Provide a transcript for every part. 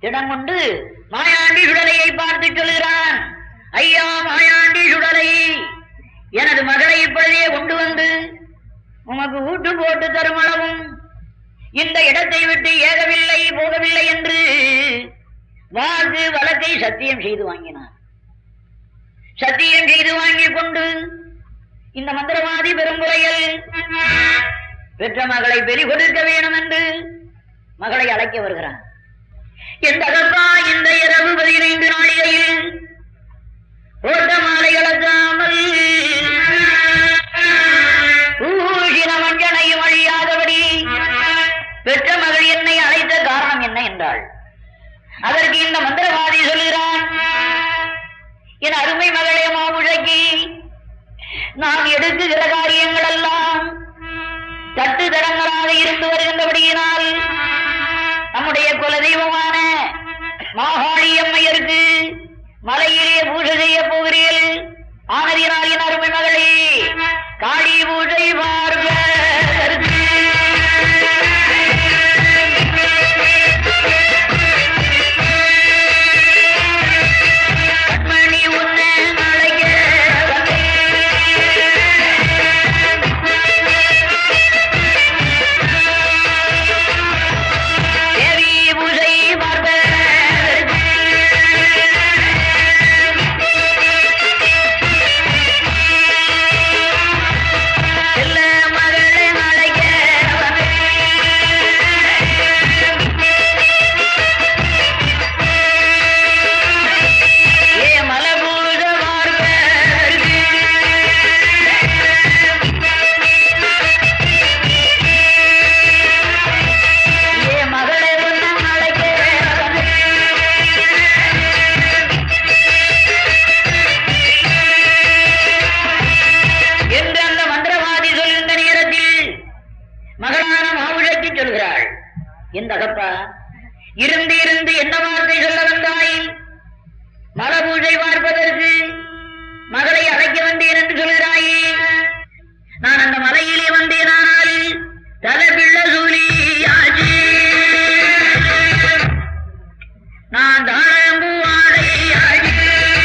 இடம் கொண்டு மாயாண்டி சுடலையை பார்த்து சொல்கிறான் ஐயா மாயாண்டி சுடலை எனது மகளை இப்பொழுதே கொண்டு வந்து உமக்கு ஊட்டு போட்டு தருமளவும் இந்த இடத்தை விட்டு ஏகவில்லை போகவில்லை என்று வாக்கு வழக்கை சத்தியம் செய்து வாங்கினான் சத்தியம் செய்து வாங்கிக் கொண்டு இந்த மந்திரவாதி பெரும்புறையில் பெற்ற மகளை பெரி கொடுக்க வேணும் என்று மகளை அழைக்க வருகிறான் எந்த அகப்பா இந்த இரவு பதினைந்து நாளிகையில் ஓட்ட மாலை கலக்காமல் ஊழின வஞ்சனையும் அழியாதபடி பெற்ற மகள் என்னை அழைத்த காரணம் என்ன என்றாள் அதற்கு இந்த மந்திரவாதி சொல்கிறான் என் அருமை மகளே மாமுழக்கி நாம் எடுக்குகிற காரியங்கள் எல்லாம் தட்டு தடங்களாக இருந்து வருகின்றபடியினால் நம்முடைய குலதெய்வமான மாகாளி அம்மையருக்கு மலையிலே பூஜை செய்ய போகிறீர்கள் ஆனதினால் என் அருமை மகளே காளி பூஜை பார்ப்பதற்கு கண்மணி உன்னை அழைக்க வந்தேன். தேவி பூஜை பார்ப்பதற்கு செல்ல மகளை அழைக்க வந்தேன். ஏ மலபூஜ பார்ப்பதற்கு ஏ மகளே உன்னை அழைக்க வந்தேன். என்று அந்த மந்திரவாதி சொல்கின்ற நேரத்தில் மகளான மாவுழத்தி சொல்கிறாள் எந்த அகப்பா இருந்து இருந்து என்ன வார்த்தை சொல்ல வந்தாய் மல பூஜை பார்ப்பதற்கு மகளை அழைக்க வந்தேன் என்று சொல்கிறாயே நான் அந்த மலையிலே வந்தேனானால் தலைபிள்ள சூழி ஆச்சு நான் தாழம்பூ ஆடை ஆச்சு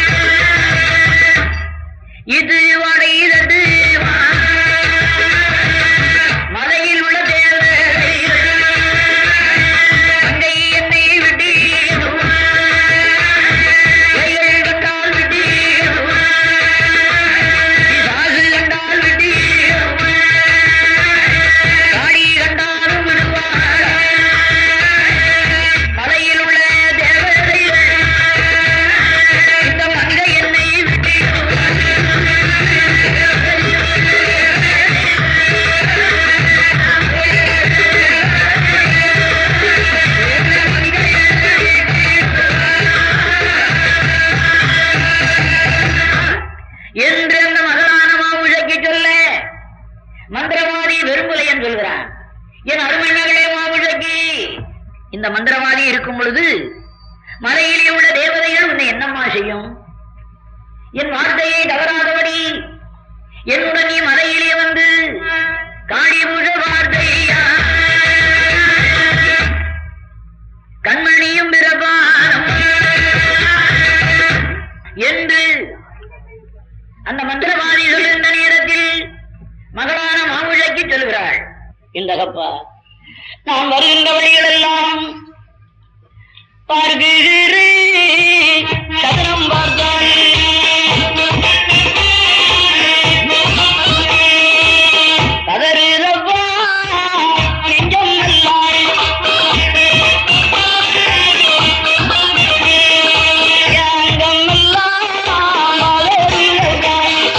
இது வடையிலது மலையில் உள்ள தேவதைகள் அங்கை என்னை விட்டு கைகள் கண்டால் விட்டு பிசாசு கண்டால் விட்டு காடி கண்டாலும் விடுவார் மலையில் உள்ள தேவதைகள் இந்த மங்கை என்னை விட்டு என்று அந்த மகளான மாவுழைக்கு சொல்ல மந்திரவாதி வெறும்புலையன் சொல்கிறான் என் அருமை மகளே மாவுழைக்கு இந்த மந்திரவாதி இருக்கும் பொழுது மலையிலே உள்ள தேவதைகள் உன்னை என்னம்மா செய்யும் என் வார்த்தையை தவறாதபடி என்னுடன் நீ மலையிலே வந்து காளி பூஜ வார்த்தையா கண்மணியும் பிறப்பானம் என்று அந்த மந்திரவாதி சொல்லுகின்ற நேரத்தில் மகளான மாவுழைக்கு சொல்கிறாள் இந்த கப்பா நான் வருகின்ற வழிகளெல்லாம் பார்க்கிறேன் சதனம் பார்த்தாள் பதறுதப்பா நெஞ்சம் நல்லாள் யாங்கம் எல்லாம் மலருதப்பாள்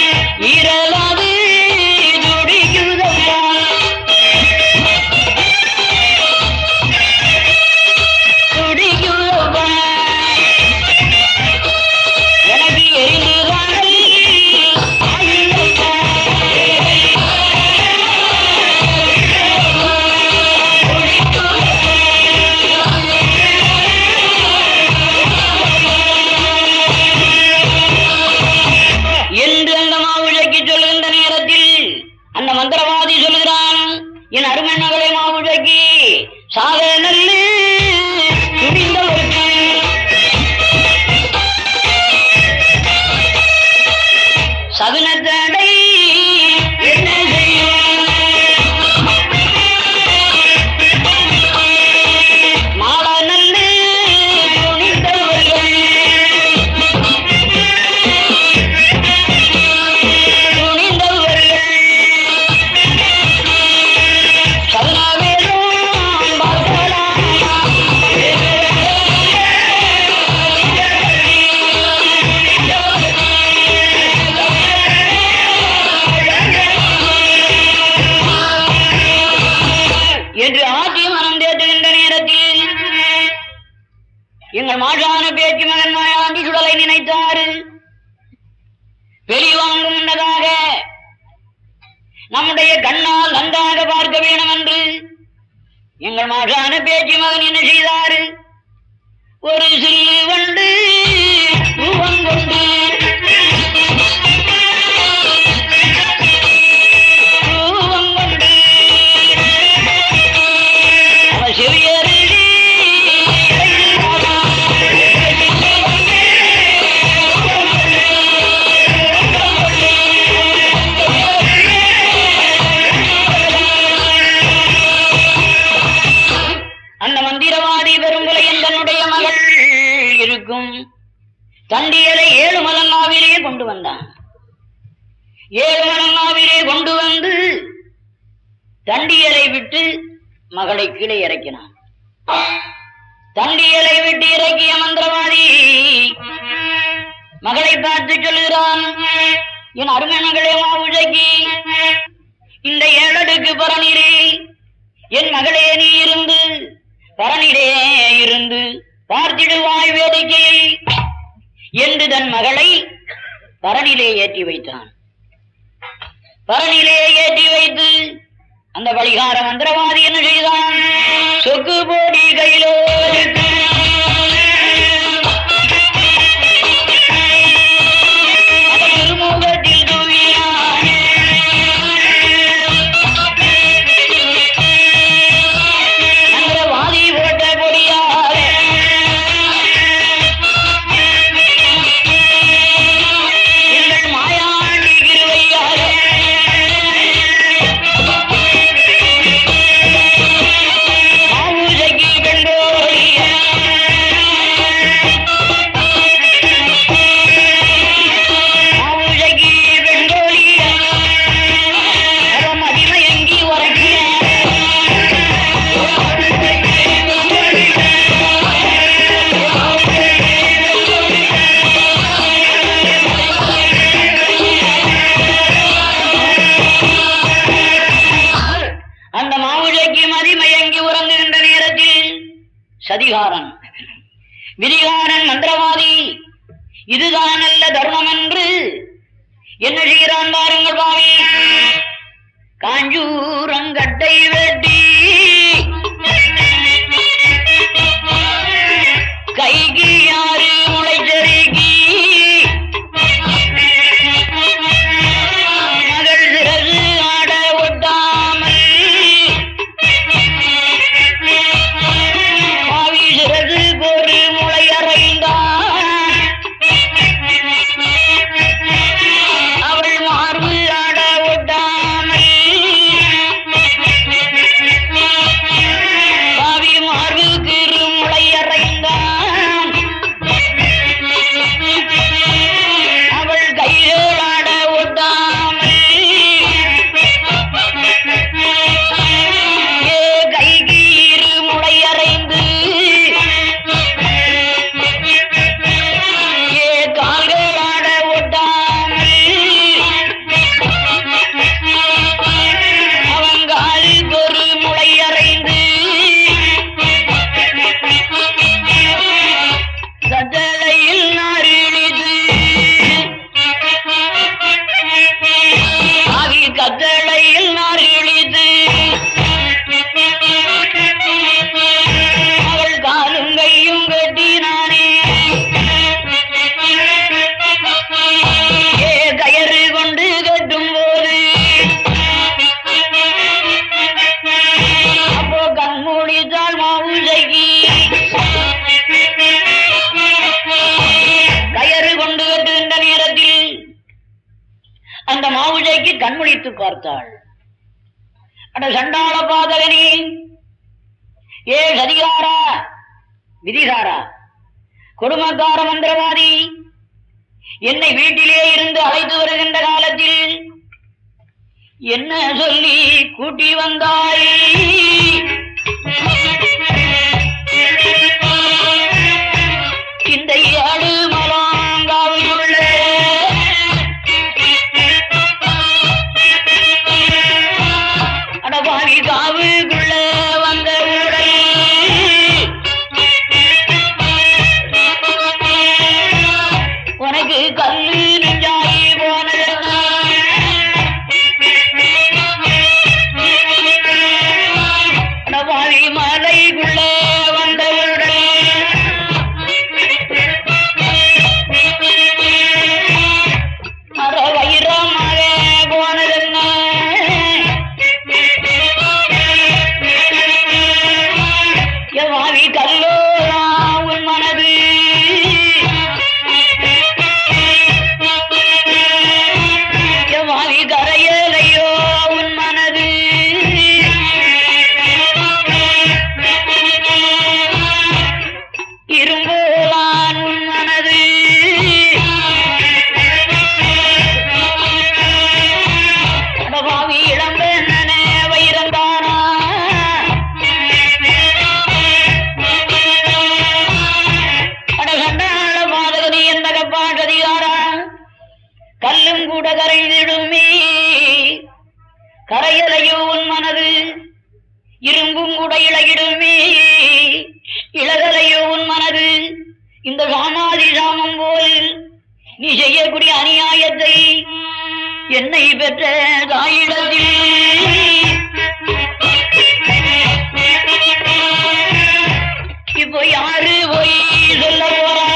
இரலாது துடிக்குதப்பா அருமையானவளை மாவுடக்கி சாக நல்லு துணிந்தவருக்கு சகுனத்தடை என்ன செய்யும் மாலா நல்லு துணிந்தவர்கள் துணிந்தவர்கள் சகுனாவேலும் பார்க்கலாம் என்று ஆட்சி மனம் தேற்றுகின்ற நேரத்தில் எங்கள் மாஷான பேச்சு மகன் மாயாண்டி சுடலை நினைத்தாரு வெளிவாங்கும் முன்னதாக நம்முடைய கண்ணால் நன்றாக பார்க்க வேணும் என்று எங்கள் மாஷான பேச்சு மகன் என்ன செய்தாரு ஒரு சிறு வண்டு ரூபம் கொண்டு ரூபம் கொண்டு அவன் செவியருளி அந்த மந்திரவாதி பெருங்குலை தன்னுடைய மகள் இருக்கும் தண்டியலை ஏழு மலங்காவிலே கொண்டு வந்தான் ஏழு மலங்காவிலே கொண்டு வந்து தண்டியலை விட்டு மகளை கீழே இறக்கினான் தண்டியலை விட்டு இறக்கிய மந்திரவாதி மகளை பார்த்து சொல்லுகிறான் என் அருமை மகளே மாவுஜகி இந்த ஏழடுக்கு பரணிலே என் மகளே நீ இருந்து பரணிலே இருந்து பார்த்திடுவாய் வேடிக்கை என்று தன் மகளை பரணிலே ஏற்றி வைத்தான் பரணிலே ஏற்றி வைத்து அந்த பலிகார மந்திரவாதி என்ன செய்தான் சொக்கு போடி கையிலோ அதன் திருமுகத்தில் தூவினான். மந்திரவாதி போட்ட பொடியாக எங்கள் மாயாண்டி கிருவையாக மாவுஜகி பெண்டோடிய மாவுஜகி பெண்டோடிய மதிமயங்கி உரைக்கிற அந்த மாவுளைக்கு மதிமயங்கி உறங்குகின்ற நேரத்தில் சதிகாரன் விதிகாரன் மந்திரவாதி இதுதான் நல்ல தர்மம் என்று என்ன செய்கிறான் பாருங்கள் பாவி காஞ்சூரங்கட்டை வெட்டி கைக்கு யாரு முளைச்செருகி மகள் சிறகு ஆட ஒட்டாமல் பாவி சிறகு ஒரு முளை அறைந்தான் அவள் மார்பு ஆட ஒட்டாமல் பார்த்தாள் அட சண்டாள பாதகனே ஏ சதிகாரா விதிகாரா கொடுமக்கார மந்திரவாதி என்னை வீட்டிலே இருந்து அழைத்து வருகின்ற காலத்தில் என்ன சொல்லி கூட்டி வந்தாய் இந்த ஏழு மலாங்காவுக்குள்ள அடபாவி காவுக்குள்ள வந்த உடல் உனக்கு கல்லு நெஞ்சாயி போனதென்ன அடபாவி மலைக்குள்ள வந்த உடல் அற வைரமாக போனதென்ன எவாவி கல்லோரா உன் மனது எவாவி கரையலையோ உன் மனது இரும்போலான் உன் மனது அடபாவி இளம்பெண்ணனே வைரந்தானா அடகண்டாள பாதகதி எந்த கப்பாட்டதிகாரா கல்லும் கூட கரைந்திடுமே கரையலையோ உன் மனது இரும்பும் கூட இழகிடுமே இழகலையோ உன் மனது இந்த சாமாதி சாமம் போல் நீ செய்யக்கூடிய அநியாயத்தை என்னை பெற்ற தாயிடத்தில் இப்போ யாரு போய் சொல்ல போறா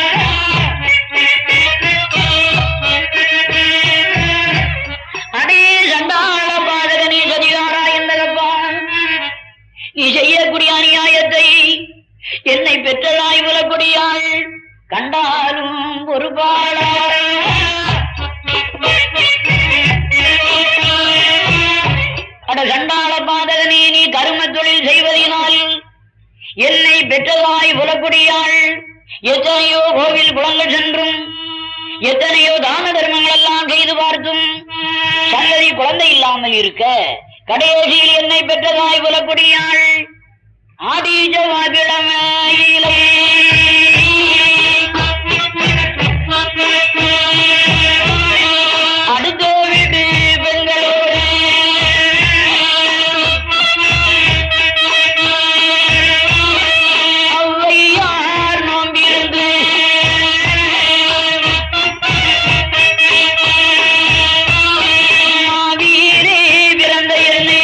அடே சண்டாள பாதகனே சதிகாரா என்னகப்பா நீ செய்யக்கூடிய அநியாயத்தை என்னை பெற்றதாய் புலக்கூடியாள் கண்டாலும் ஒரு பாடா அட சண்டாள பாதகனே நீ கரும தொழில் செய்வதனால் என்னை பெற்றதாய் புலக்கூடியாள் எத்தனையோ கோவில் குளங்கள் சென்றும் எத்தனையோ தான தர்மங்கள் எல்லாம் செய்து பார்த்தும் சந்ததி குழந்தை இல்லாமல் இருக்க கடைசியில் என்னை பெற்றதாய் புலக்கூடியாள் ஆதீஜவாகிழமையிலே அடுத்த வீட்டு பெண்களோடு ஔவையார் நோம்பிருந்து மாவீரே பிறந்த என்னை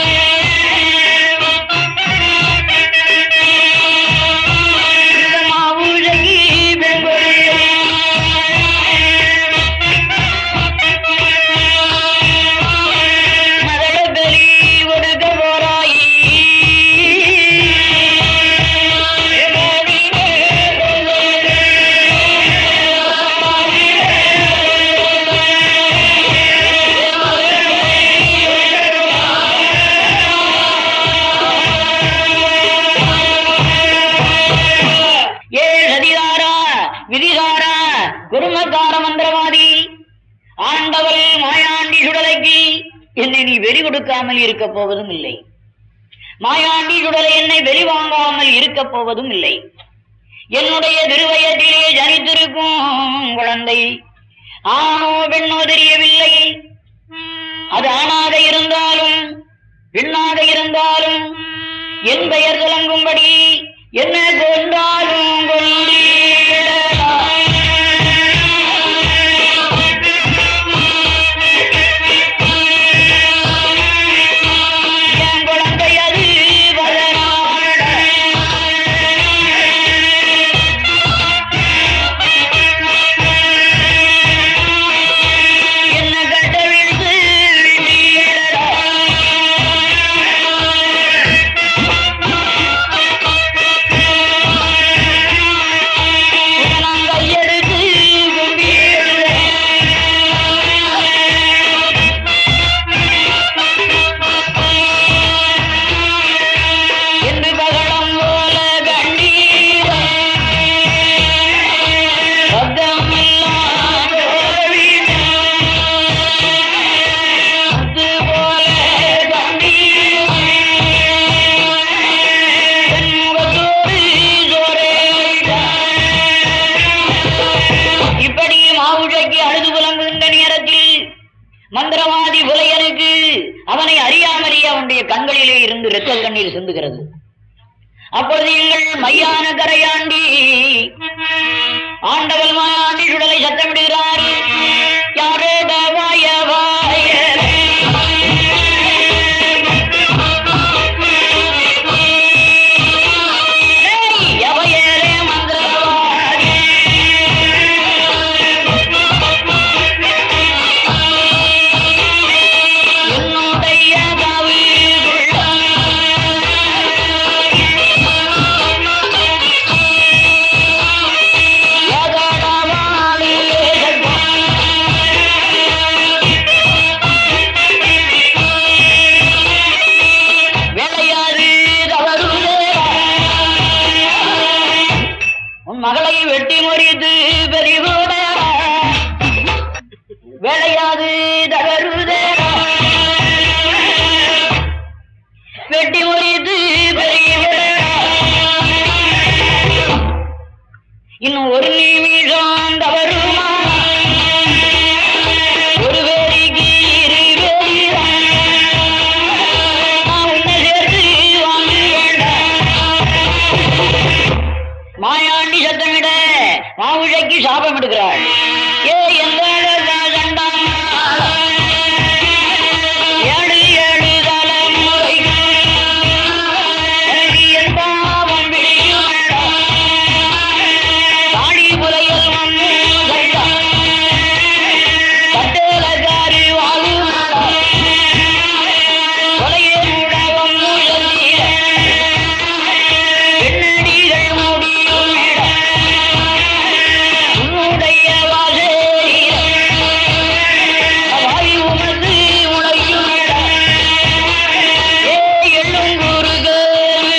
மாவுழகி பெண்கொழியே மதட பலி கொடுக்க போறாயி ஏ சதிகாரா விதிகாரா குடும்பக்கார மந்திரவாதி ஆண்டவள் மாயாண்டி சுடலைக்கு என்னை நீ வெறி கொடுக்காமல் இருக்க போவதும் இல்லை மாயாண்டி சுடலை என்னை வெளி வாங்காமல் இருக்க போவதும் இல்லை என்னுடைய திருவயத்திலே ஜனித்திருக்கும் குழந்தை ஆணோ பெண்ணோ தெரியவில்லை அது ஆணாக இருந்தாலும் பெண்ணாக இருந்தாலும் என் பெயர் விளங்கும்படி என்ன கொண்டாலும் கொண்டீடலாம். என் குழந்தை அது வளராட. என்ன கட்டவிழ்த்து விட்டீடலாம். மந்திரவாதி புலையனுக்கு அவனை அறியாமலேயே அவனுடைய கண்களிலே இருந்து இரத்த கண்ணீர் சிந்துகிறது அப்பொழுது எங்கள் மையான கரையாண்டி ஆண்டவல் மாயாண்டி சுடலை சத்தமிடுகிறார் யாரோட வாய வாய ஏய், எவையேலே மந்திரவாதி என்னுடைய கவிக்குள்ள வேலையாறு தவறுதேரா. உன் மகளை வெட்டி முறித்து பெரிகூட வேலையாது தவறுதேரா. வெட்டி முறித்து பெரிகூட இன்னும் ஒரு நிமிஷம் தவறுமா ஒரு வேடிக்கு இரு வேடிதான். நான் உன்னை சேர்த்து வாங்க வேண்டாம். மாயாண்டி சத்தமிட மாவுழைக்கு சாபம் எடுக்கிறாள் ஏ எந்த சண்டா ஏழு ஏழு தலைமுறை எனக்கு என் பாவம் பிடிக்கும் தாடி புலையல் வந்து சண்டா கட்டேலக்காரி வாழும் கொலையே மூடவம் மூழந்தீர பெண்ணடிகள் முடியும் இடம். உன்னுடைய வாசேரியில வாய் உமது உழைக்கும் இடம். ஏ எள்ளும் குறுகேறு.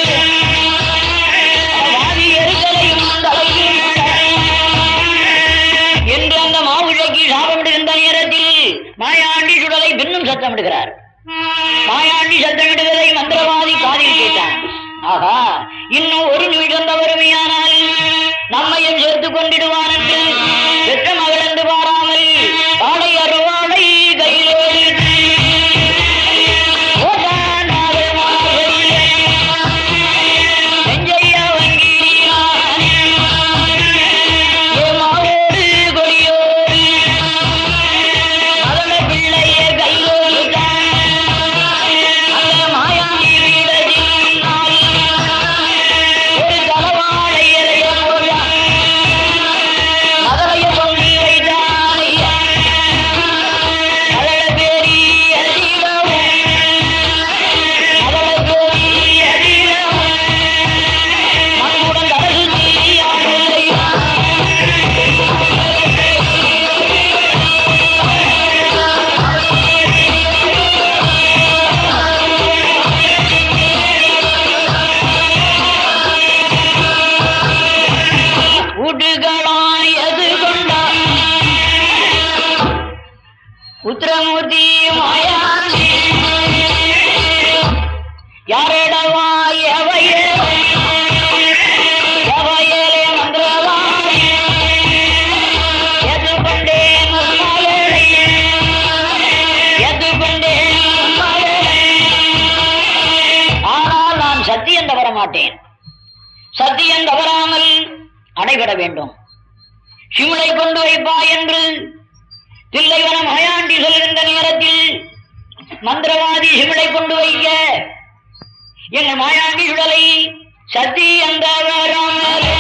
வாதி எருக்கலையும் தலையும் இடம். என்று அந்த மாவுழைக்கு சாபமிடுகின்ற நேரத்தில் மாயாண்டி சுடலை பின்னும் சத்தமிடுகிறார் மாயாண்டி சத்தமிடுவதை மந்திரவாதி காதில் கேட்டான் ஆஹா இன்னும் ஒரு நிமிடம் தவறுமையானால் நம்மையும் சேர்த்துக் கொண்டிடுவான் என்று பெற்ற மகள் என்று பாராமல் வாழை அருவாளை கையிலோடு ஓடான் அவள் மார்பையிலே. நெஞ்சையா வங்கினான். ஏமாவோடு கொடியோடு மதன பிள்ளையை கையோடு அந்த மாயாண்டி வீடதினால் ஒரு தலவாழை இலைய போட்டான். மதலைய பொங்கி வைத்தான் ஐயா. மதல பேரி அதிலவும். மதல பேரி அதிலவும். மண்ணுடன் கடகு நீயாடுதை. வீட்டுகளான் எது கொண்டான் உத்திரமூர்த்தி மாயாண்டி யாரிடவா எவையே எவையேலே மந்திரவாதி எது கொண்டேன் உம்மகளை எது கொண்டேன் உம்மகளை ஆனால் நான் சத்தியம் தவற மாட்டேன் சத்தியம் தவறாமல் அடைபட வேண்டும் சிமுலை கொண்டு வைப்பா என்று தில்லைவனம் மயாண்டி சொல்கின்ற நேரத்தில் மந்திரவாதி சிமிழை கொண்டு வைக்க எங்கள் மாயாண்டி சுடலை சத்தியம் தவறாமல்